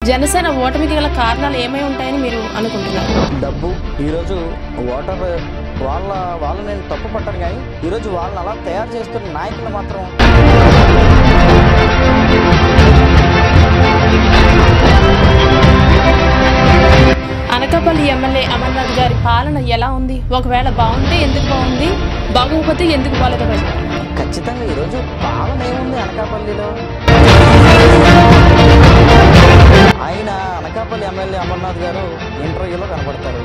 జనసేన ఓటమికి గల కారణాలు ఏమై ఉంటాయని మీరు అనుకుంటున్నారు డబ్బు ఈరోజు ఓటర్ వాళ్ళ వాళ్ళు నేను తప్పు పట్టాను కానీ ఈరోజు వాళ్ళని అలా తయారు చేస్తున్న నాయకులు మాత్రం అనకాపల్లి ఎమ్మెల్యే అమర్నాథ్ గారి పాలన ఎలా ఉంది ఒకవేళ బాగుంటే ఎందుకు బాగుంది బాగోకపోతే ఎందుకు బాగాలేదో ప్రజలు ఖచ్చితంగా ఈరోజు పాలన ఏముంది అనకాపల్లిలో ఆయన అనకాపల్లి ఎమ్మెల్యే అమర్నాథ్ గారు ఇంటర్వ్యూలో కనబడతారు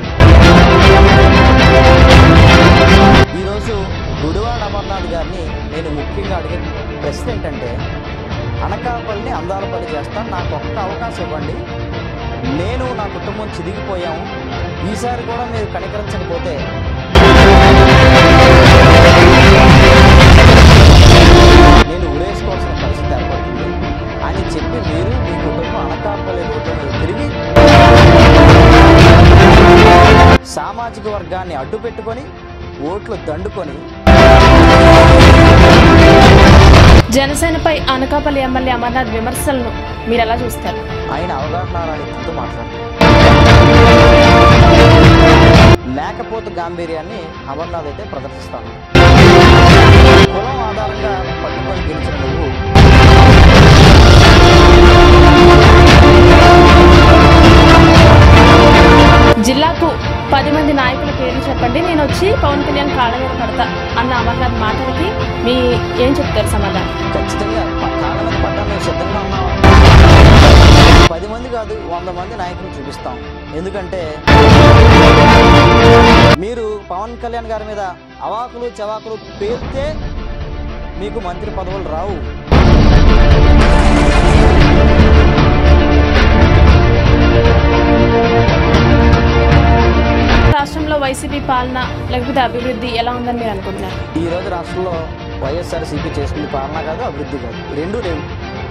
ఈరోజు గుడివాడ అమర్నాథ్ గారిని నేను ముఖ్యంగా అడిగే ప్రశ్న ఏంటంటే అనకాపల్లిని అందాలపల్లి చేస్తాను నాకు ఒక్క అవకాశం ఇవ్వండి నేను నా కుటుంబం చిదిగిపోయాము ఈసారి కూడా మీరు కనికరించకపోతే నేను ఉరేసుకోవాల్సిన పరిస్థితి ఏర్పడుతుంది అని చెప్పి మీరు మీ కుటుంబం అనకాపల్లి రోడ్డు మీద తిరిగి సామాజిక వర్గాన్ని అడ్డు పెట్టుకొని ఓట్లు దండుకొని జనసేనపై అనకాపల్లి ఎమ్మెల్యే అమర్నాథ్ విమర్శలను మీరు ఎలా చూస్తారు ఆయన అవగాహన రానితో మాట్లాడతారు మేకపోతు గాంభీర్యాన్ని అమర్నాథ్ అయితే ప్రదర్శిస్తాను కులం ఆధారంగా పట్టుకొని గెలిచిన నువ్వు జిల్లాకు పది మంది నాయకుల పేర్లు చెప్పండి నేను వచ్చి పవన్ కళ్యాణ్ కాళ్ళ మీద పడతా అన్న అమర్నాథ్ మాటలకి మీ ఏం చెప్తారు సమాధానం ఖచ్చితంగా ప- కాళ్ళ మీద పట్టాలని సిద్ధంగా ఉన్నావా పది మంది కాదు వంద మంది నాయకులు చూపిస్తాం ఎందుకంటే మీరు పవన్ కళ్యాణ్ గారి మీద అవాకులు చవాకులు పేల్తే మీకు మంత్రి పదవులు రావు రాష్ట్రంలో వైసీపీ పాలన లేకపోతే అభివృద్ధి ఎలా ఉందని మీరు అనుకుంటున్నారు ఈ రోజు రాష్ట్రంలో వైఎస్ఆర్సీపీ చేస్తుంది పాలన కాదు అభివృద్ధి కాదు రెండూ లేవు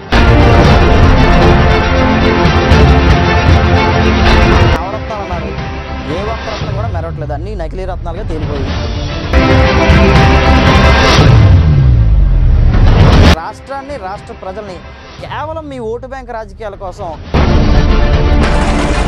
నవరత్నాలు అన్నారు ఏ ఒక్క రత్నం కూడా మెరవట్లేదు అన్ని నకిలీ రత్నాలుగా తేలిపోయి రాష్ట్రాన్ని రాష్ట్ర ప్రజల్ని కేవలం మీ ఓటు బ్యాంక్ రాజకీయాల కోసం